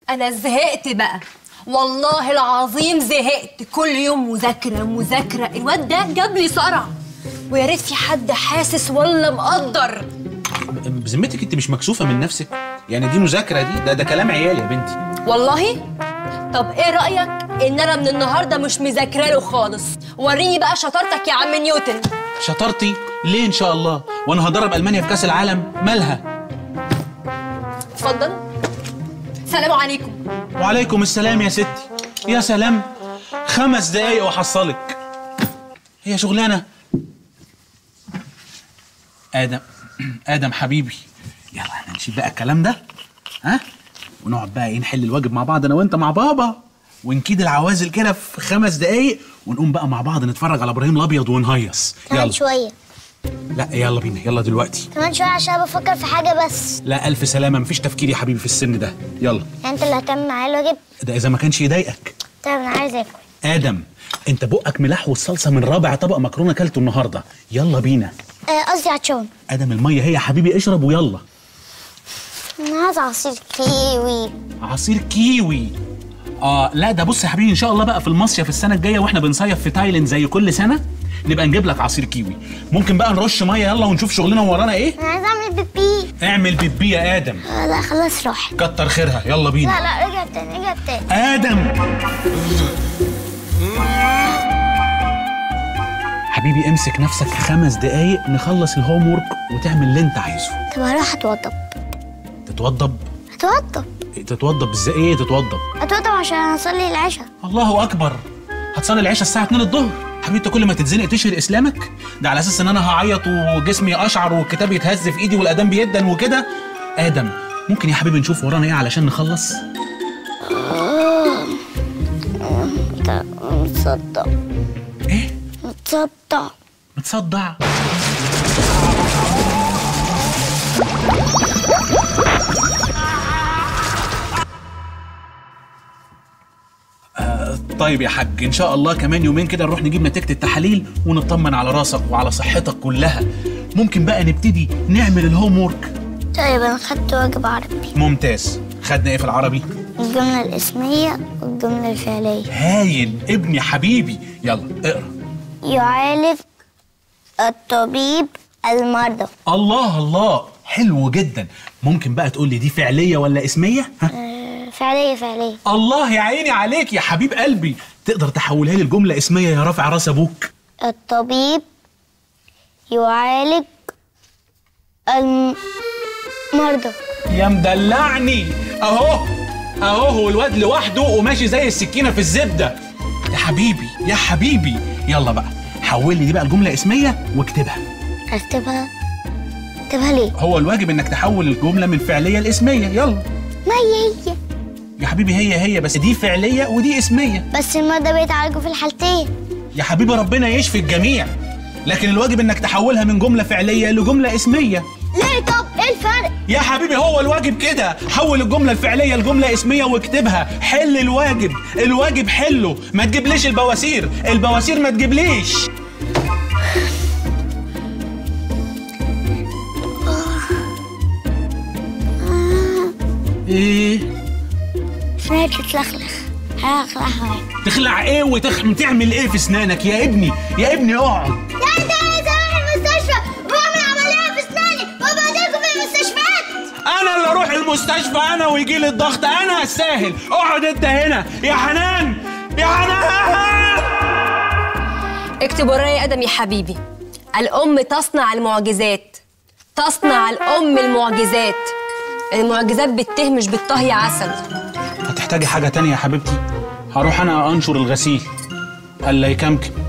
انا زهقت بقى والله العظيم زهقت كل يوم مذاكره مذاكره الواد ده جاب لي صرع ويا ريت في حد حاسس ولا مقدر بذمتك انت مش مكسوفه من نفسك يعني دي مذاكره دي ده ده كلام عيال يا بنتي والله طب ايه رايك ان انا من النهارده مش مذاكره له خالص وريني بقى شطارتك يا عم نيوتن شطارتي ليه ان شاء الله وانا هدرب المانيا في كاس العالم مالها اتفضل سلام عليكم وعليكم السلام يا ستي يا سلام خمس دقايق واحصلك هي شغلانه ادم ادم حبيبي يلا احنا نشيل بقى الكلام ده ها ونقعد بقى ايه نحل الواجب مع بعض انا وانت مع بابا ونكيد العوازل كده في خمس دقايق ونقوم بقى مع بعض نتفرج على ابراهيم الابيض ونهيص كمان يلا شوية لا يلا بينا يلا دلوقتي كمان شوية عشان بفكر في حاجة بس لا الف سلامه مفيش تفكير يا حبيبي في السن ده يلا يعني انت اللي هتعمل معايا الواجب ده اذا ما كانش يضايقك طيب انا عايز اكل ادم انت بقك ملح والصلصه من رابع طبق مكرونه اكلته النهارده يلا بينا آه، قصدي عطشان ادم الميه هي يا حبيبي اشرب ويلا انا عايز عصير كيوي عصير كيوي اه لا ده بص يا حبيبي ان شاء الله بقى في المصيف السنه الجايه واحنا بنصيف في تايلاند زي كل سنه نبقى نجيب لك عصير كيوي ممكن بقى نرش ميه يلا ونشوف شغلنا ورانا ايه انا عايز اعمل بيبي اعمل بيبي يا ادم آه، لا خلاص راح كتر خيرها يلا بينا لا لا رجع تاني رجع تاني ادم حبيبي امسك نفسك خمس دقايق نخلص الهوم وورك وتعمل اللي انت عايزه طب هروح اتوضب تتوضب هتوضب تتوضب ازاي ايه تتوضب اتوضب عشان اصلي العشاء الله اكبر هتصلي العشاء الساعه 2 الظهر حبيبي انت كل ما تتزنق تشهر اسلامك ده على اساس ان انا هعيط وجسمي اشعر والكتاب يتهز في ايدي والاذان بيدن وكده ادم ممكن يا حبيبي نشوف ورانا ايه علشان نخلص انت متصدق ايه متصدق متصدع آه، طيب يا حاج ان شاء الله كمان يومين كده نروح نجيب نتيجه التحاليل ونطمن على راسك وعلى صحتك كلها ممكن بقى نبتدي نعمل الهوم وورك طيب انا خدت واجب عربي ممتاز خدنا ايه في العربي الجملة الاسمية والجملة الفعلية هايل ابني حبيبي يلا اقرا يعالج الطبيب المرضى الله الله حلو جدا ممكن بقى تقول لي دي فعليه ولا اسميه ها آه، فعلية فعلية الله يا عيني عليك يا حبيب قلبي تقدر تحولها لي الجمله اسميه يا رافع راس ابوك الطبيب يعالج المرضى يا مدلعني اهو اهو هو الواد لوحده وماشي زي السكينه في الزبده يا حبيبي يا حبيبي يلا بقى حول لي دي بقى الجمله اسميه واكتبها اكتبها اكتبها ليه؟ هو الواجب انك تحول الجمله من فعليه لاسميه يلا ما هي هي يا حبيبي هي هي بس دي فعليه ودي اسميه بس المرضى بيتعالجوا في الحالتين يا حبيبي ربنا يشفي الجميع لكن الواجب انك تحولها من جمله فعليه لجمله اسميه ليه طب ايه الفرق؟ يا حبيبي هو الواجب كده حول الجمله الفعليه لجمله اسميه واكتبها حل الواجب الواجب حله ما تجيبليش البواسير البواسير ما تجيبليش ايه اسمها بتتلخلخ هلخلخها تخلع ايه وتعمل ايه في اسنانك يا ابني يا ابني اقعد لا انت عايز اروح المستشفى واعمل عمليه في اسناني وبعدين في المستشفيات انا اللي اروح المستشفى انا ويجي لي الضغط انا استاهل اقعد انت هنا يا حنان يا حنان اكتب ورايا ادم يا حبيبي الام تصنع المعجزات تصنع الام المعجزات المعجزات بالته مش بالطه يا عسل هتحتاجي حاجه تانية يا حبيبتي هروح انا انشر الغسيل الا يكمكم